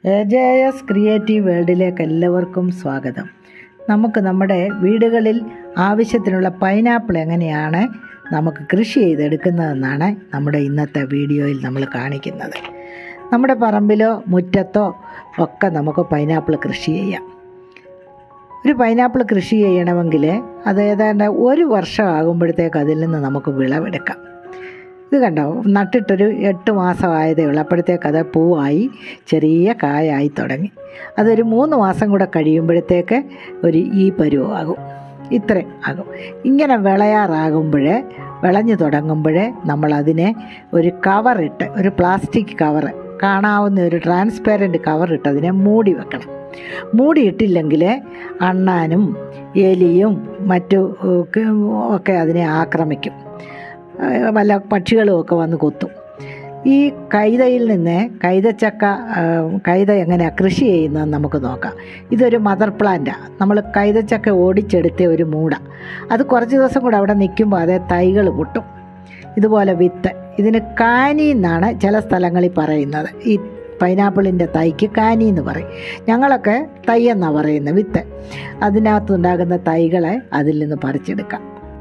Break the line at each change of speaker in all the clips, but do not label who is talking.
A J S creative വേൾഡിലേക്ക് എല്ലാവർക്കും സ്വാഗതം നമുക്ക് നമ്മുടെ വീടുകളിൽ ആവശ്യത്തിനുള്ള പൈനാപ്പിൾ എങ്ങനെയാണ് നമുക്ക് കൃഷി ചെയ്തെടുക്കുന്നതെന്നാണ് നമ്മുടെ ഇന്നത്തെ വീഡിയോയിൽ നമ്മൾ കാണിക്കുന്നത് നമ്മുടെ പറമ്പിലോ മുറ്റത്തോ ഒക്കെ നമുക്ക് പൈനാപ്പിൾ കൃഷി ചെയ്യാം ഒരു പൈനാപ്പിൾ കൃഷി ചെയ്യണമെങ്കിൽ അത് ഏതാണ്ട് ഒരു വർഷം ആകുമ്പോഴത്തേക്ക് അതിൽ നിന്ന് നമുക്ക് വിളവെടുക്കാം ഇത് കണ്ടോ നട്ടിട്ടൊരു എട്ട് മാസമായതേ ഉള്ളൂ അപ്പോഴത്തേക്ക് അത് പൂവായി ചെറിയ കായായി തുടങ്ങി അതൊരു മൂന്ന് മാസം കൂടെ കഴിയുമ്പോഴത്തേക്ക് ഒരു ഈ പരുവമാകും ഇത്രയും ആകും ഇങ്ങനെ വിളയാറാകുമ്പോൾ വിളഞ്ഞു തുടങ്ങുമ്പോൾ നമ്മളതിനെ ഒരു കവറിട്ട് ഒരു പ്ലാസ്റ്റിക് കവറ് കാണാവുന്ന ഒരു ട്രാൻസ്പെറൻറ്റ് കവറിട്ട് അതിനെ മൂടി വെക്കണം മൂടിയിട്ടില്ലെങ്കിൽ അണ്ണാനും എലിയും മറ്റു ഒക്കെ- ഒക്കെ അതിനെ ആക്രമിക്കും ഏഹ് വല്ല പക്ഷികളും ഒക്കെ വന്ന് കൊത്തും ഈ കൈതയിൽ നിന്ന് കൈതച്ചക്ക ഏഹ് കൈത എങ്ങനെയാണ് കൃഷി ചെയ്യുന്നതെന്ന് നമുക്ക് നോക്കാം ഇതൊരു മദർ പ്ലാന്റാണ് നമ്മൾ കൈതച്ചക്ക ഓടിച്ചെടുത്ത ഒരു മൂട അത് കുറച്ച് ദിവസം കൂടെ അവിടെ നിൽക്കുമ്പോൾ അതേ തൈകൾ പൊട്ടും ഇതുപോലെ വിത്ത് ഇതിന് കാനി എന്നാണ് ചില സ്ഥലങ്ങളിൽ പറയുന്നത് ഈ പൈനാപ്പിളിൻ്റെ തൈക്ക് കാനി എന്ന് പറയും ഞങ്ങളൊക്കെ തൈ എന്നാണ് പറയുന്നത് വിത്ത് അതിനകത്തുണ്ടാകുന്ന തൈകളെ അതിൽ നിന്ന് പറിച്ചെടുക്കാം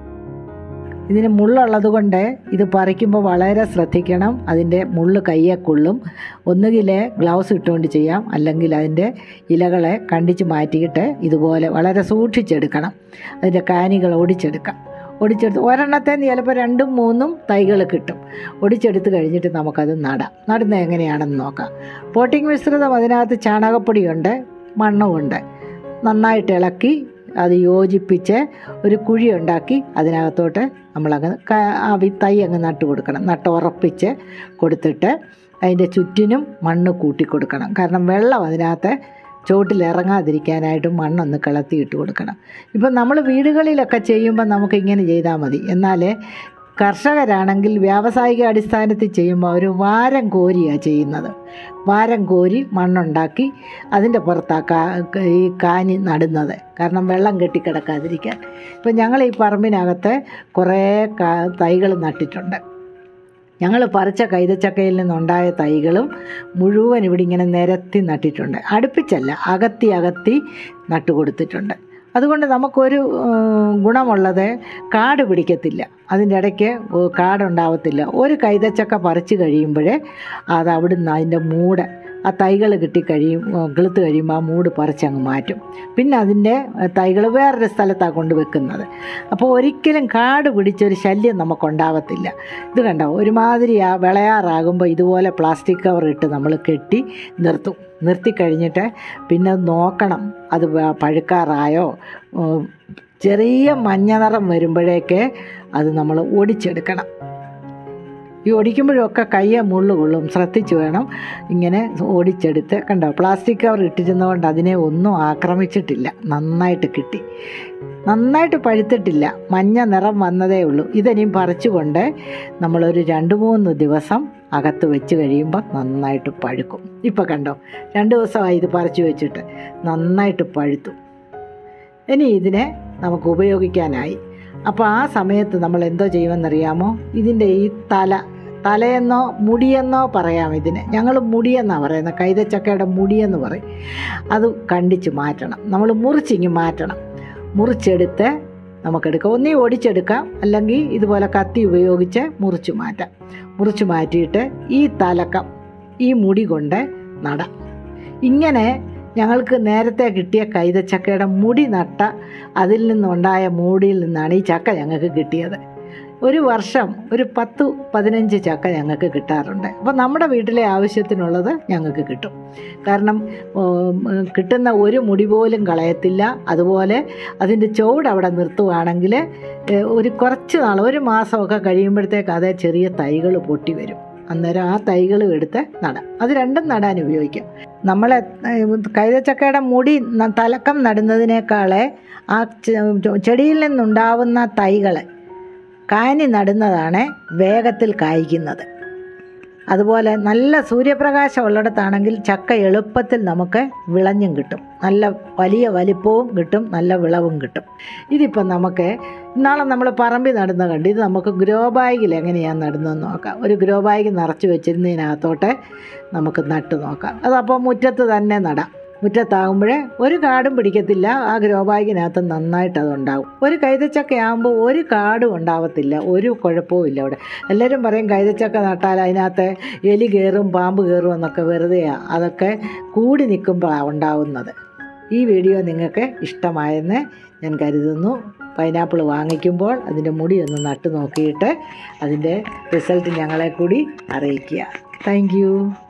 ഇതിന് മുള്ളുള്ളത് കൊണ്ട് ഇത് പറിക്കുമ്പോൾ വളരെ ശ്രദ്ധിക്കണം അതിൻ്റെ മുള്ള് കയ്യെ കൊള്ളും ഒന്നുകിൽ ഗ്ലൗസ് ഇട്ടുകൊണ്ട് ചെയ്യാം അല്ലെങ്കിൽ അതിൻ്റെ ഇലകളെ കണ്ടിച്ച് മാറ്റിയിട്ട് ഇതുപോലെ വളരെ സൂക്ഷിച്ചെടുക്കണം അതിൻ്റെ കാനികൾ ഒടിച്ചെടുക്കാം ഒടിച്ചെടുത്ത് ഒരെണ്ണത്തെ ചിലപ്പോൾ രണ്ടും മൂന്നും തൈകൾ കിട്ടും ഒടിച്ചെടുത്ത് കഴിഞ്ഞിട്ട് നമുക്കത് നടാം നടുന്നത് എങ്ങനെയാണെന്ന് നോക്കാം പോട്ടിംഗ് മിശ്രിതം അതിനകത്ത് ചാണകപ്പൊടിയുണ്ട് മണ്ണുമുണ്ട് നന്നായിട്ട് ഇളക്കി അത് യോജിപ്പിച്ച് ഒരു കുഴി ഉണ്ടാക്കി അതിനകത്തോട്ട് നമ്മളങ്ങ് ക- ആ വി- തൈ അങ്ങ് നട്ട് കൊടുക്കണം നട്ട് ഉറപ്പിച്ച് കൊടുത്തിട്ട് അതിൻ്റെ ചുറ്റിനും മണ്ണ് കൂട്ടി കൊടുക്കണം കാരണം വെള്ളം അതിനകത്ത് ചുവട്ടിൽ ഇറങ്ങാതിരിക്കാനായിട്ട് മണ്ണൊന്ന് കിളത്തിയിട്ട് കൊടുക്കണം ഇപ്പം നമ്മൾ വീടുകളിലൊക്കെ ചെയ്യുമ്പോൾ നമുക്ക് ഇങ്ങനെ ചെയ്താൽ മതി എന്നാൽ കർഷകരാണെങ്കിൽ വ്യാവസായിക അടിസ്ഥാനത്തിൽ ചെയ്യുമ്പോൾ ഒരു വാരം കോരിയാണ് ചെയ്യുന്നത് വാരം കോരി മണ്ണുണ്ടാക്കി അതിൻ്റെ പുറത്താണ് കാ ഈ കാനി നടുന്നത് കാരണം വെള്ളം കെട്ടിക്കിടക്കാതിരിക്കാൻ ഇപ്പം ഞങ്ങൾ ഈ പറമ്പിനകത്ത് കുറേ കാ തൈകൾ നട്ടിട്ടുണ്ട് ഞങ്ങൾ പറിച്ച കൈതച്ചക്കയിൽ നിന്നുണ്ടായ തൈകളും മുഴുവൻ ഇവിടെ ഇങ്ങനെ നിരത്തി നട്ടിട്ടുണ്ട് അടുപ്പിച്ചല്ല അകത്തി അകത്തി നട്ടുകൊടുത്തിട്ടുണ്ട് അതുകൊണ്ട് നമുക്കൊരു ഉം, ഗുണമുള്ളത് കാട് പിടിക്കത്തില്ല അതിൻ്റെ ഇടയ്ക്ക് ഒ- കാടുണ്ടാവത്തില്ല ഒരു കൈതച്ചക്ക പറിച്ച് കഴിയുമ്പോൾ അത് അവിടുന്ന് അതിൻ്റെ മൂട് ആ തൈകൾ കിട്ടിക്കഴിയും ഉം, കിളുത്ത് കഴിയുമ്പോൾ ആ മൂട് പറിച്ചങ്ങ് മാറ്റും പിന്നെ അതിൻ്റെ തൈകൾ വേറൊരു സ്ഥലത്താണ് കൊണ്ട് വെക്കുന്നത് അപ്പോൾ ഒരിക്കലും കാട് പിടിച്ചൊരു ശല്യം നമുക്കുണ്ടാവത്തില്ല ഇത് കണ്ടോ ഒരുമാതിരി ആ വിളയാറാകുമ്പോൾ ഇതുപോലെ പ്ലാസ്റ്റിക് കവർ ഇട്ട് നമ്മൾ കെട്ടി നിർത്തും നിർത്തി കഴിഞ്ഞിട്ട് പിന്നെ നോക്കണം അത് വ- പഴുക്കാറായോ ഉം, ചെറിയ മഞ്ഞ നിറം വരുമ്പോഴേക്ക് അത് നമ്മൾ ഒടിച്ചെടുക്കണം ഈ ഒടിക്കുമ്പോഴൊക്കെ കയ്യെ മുള്ളു കൊള്ളും ശ്രദ്ധിച്ച് വേണം ഇങ്ങനെ ഓടിച്ചെടുത്ത് കണ്ടോ പ്ലാസ്റ്റിക് കവർ ഇട്ടിരുന്നതുകൊണ്ട് അതിനെ ഒന്നും ആക്രമിച്ചിട്ടില്ല നന്നായിട്ട് കിട്ടി നന്നായിട്ട് പഴുത്തിട്ടില്ല മഞ്ഞ നിറം വന്നതേ ഉള്ളൂ ഇതിനിയും പറിച്ചുകൊണ്ട് നമ്മളൊരു രണ്ട് മൂന്ന് ദിവസം അകത്ത് വെച്ച് കഴിയുമ്പോൾ നന്നായിട്ട് പഴുക്കും ഇപ്പോൾ കണ്ടോ രണ്ട് ദിവസമായി ഇത് പറിച്ചു വെച്ചിട്ട് നന്നായിട്ട് പഴുത്തു ഇനി ഇതിനെ നമുക്ക് ഉപയോഗിക്കാനായി അപ്പോൾ ആ സമയത്ത് നമ്മൾ എന്തോ ചെയ്യുമെന്നറിയാമോ ഇതിൻ്റെ ഈ തല തലയെന്നോ മുടിയെന്നോ പറയാം ഇതിന് ഞങ്ങൾ മുടിയെന്നാണ് പറയുന്നത് കൈതച്ചക്കയുടെ മുടിയെന്ന് പറയും അത് കണ്ടിച്ച് മാറ്റണം നമ്മൾ മുറിച്ചിങ്ങ് മാറ്റണം മുറിച്ചെടുത്ത് നമുക്കെടുക്കാം ഒന്നീ ഒടിച്ചെടുക്കാം അല്ലെങ്കിൽ ഇതുപോലെ കത്തി ഉപയോഗിച്ച് മുറിച്ച് മാറ്റാം മുറിച്ച് മാറ്റിയിട്ട് ഈ തലക്കം ഈ മുടി കൊണ്ട് നടാം ഇങ്ങനെ ഞങ്ങൾക്ക് നേരത്തെ കിട്ടിയ കൈതച്ചക്കയുടെ മുടി നട്ട അതിൽ നിന്നുണ്ടായ മൂടിയിൽ നിന്നാണ് ഈ ചക്ക ഞങ്ങൾക്ക് കിട്ടിയത് ഒരു വർഷം ഒരു പത്ത് പതിനഞ്ച് ചക്ക ഞങ്ങൾക്ക് കിട്ടാറുണ്ട് അപ്പോൾ നമ്മുടെ വീട്ടിലെ ആവശ്യത്തിനുള്ളത് ഞങ്ങൾക്ക് കിട്ടും കാരണം ഉം, കിട്ടുന്ന ഒരു മുടി പോലും കളയത്തില്ല അതുപോലെ അതിൻ്റെ ചുവട് അവിടെ നിർത്തുവാണെങ്കിൽ ഏഹ്, ഒരു കുറച്ച് നാൾ ഒരു മാസമൊക്കെ കഴിയുമ്പോഴത്തേക്ക് അതേ ചെറിയ തൈകൾ പൊട്ടി വരും അന്നേരം ആ തൈകളും എടുത്ത് നടാം അത് രണ്ടും നടാൻ ഉപയോഗിക്കാം നമ്മൾ കൈതച്ചക്കയുടെ മുടി ന- തലക്കം നടുന്നതിനേക്കാളെ ആ ചെ- ചെടിയിൽ നിന്നുണ്ടാവുന്ന തൈകൾ കാനി നടുന്നതാണ് വേഗത്തിൽ കായ്ക്കുന്നത് അതുപോലെ നല്ല സൂര്യപ്രകാശം ഉള്ളിടത്താണെങ്കിൽ ചക്ക എളുപ്പത്തിൽ നമുക്ക് വിളഞ്ഞും കിട്ടും നല്ല വലിയ വലിപ്പവും കിട്ടും നല്ല വിളവും കിട്ടും ഇതിപ്പം നമുക്ക് ഇന്നാളെ നമ്മൾ പറമ്പിൽ നടുന്ന കണ്ട് ഇത് നമുക്ക് ഗ്രോ ബാഗിൽ എങ്ങനെയാണ് നടുന്നതെന്ന് നോക്കാം ഒരു ഗ്രോ ബാഗ് നിറച്ച് വെച്ചിരുന്നതിനകത്തോട്ട് നമുക്ക് നട്ട് നോക്കാം അതപ്പോൾ മുറ്റത്ത് തന്നെ നടാം മുറ്റത്താകുമ്പോഴേ ഒരു കാടും പിടിക്കത്തില്ല ആ ഗ്രോ ബാഗിനകത്ത് നന്നായിട്ട് അതുണ്ടാവും ഒരു കൈതച്ചക്ക ആകുമ്പോൾ ഒരു കാടും ഉണ്ടാവത്തില്ല ഒരു കുഴപ്പവും ഇല്ല അവിടെ എല്ലാവരും പറയും കൈതച്ചക്ക നട്ടാൽ അതിനകത്ത് എലി കയറും പാമ്പ് കയറും എന്നൊക്കെ വെറുതെയാണ് അതൊക്കെ കൂടി നിൽക്കുമ്പോഴാണ് ഉണ്ടാവുന്നത് ഈ വീഡിയോ നിങ്ങൾക്ക് ഇഷ്ടമായെന്ന് ഞാൻ കരുതുന്നു പൈനാപ്പിൾ വാങ്ങിക്കുമ്പോൾ അതിൻ്റെ മുടി ഒന്ന് നട്ട് നോക്കിയിട്ട് അതിൻ്റെ റിസൾട്ട് ഞങ്ങളെ കൂടി അറിയിക്കുക താങ്ക്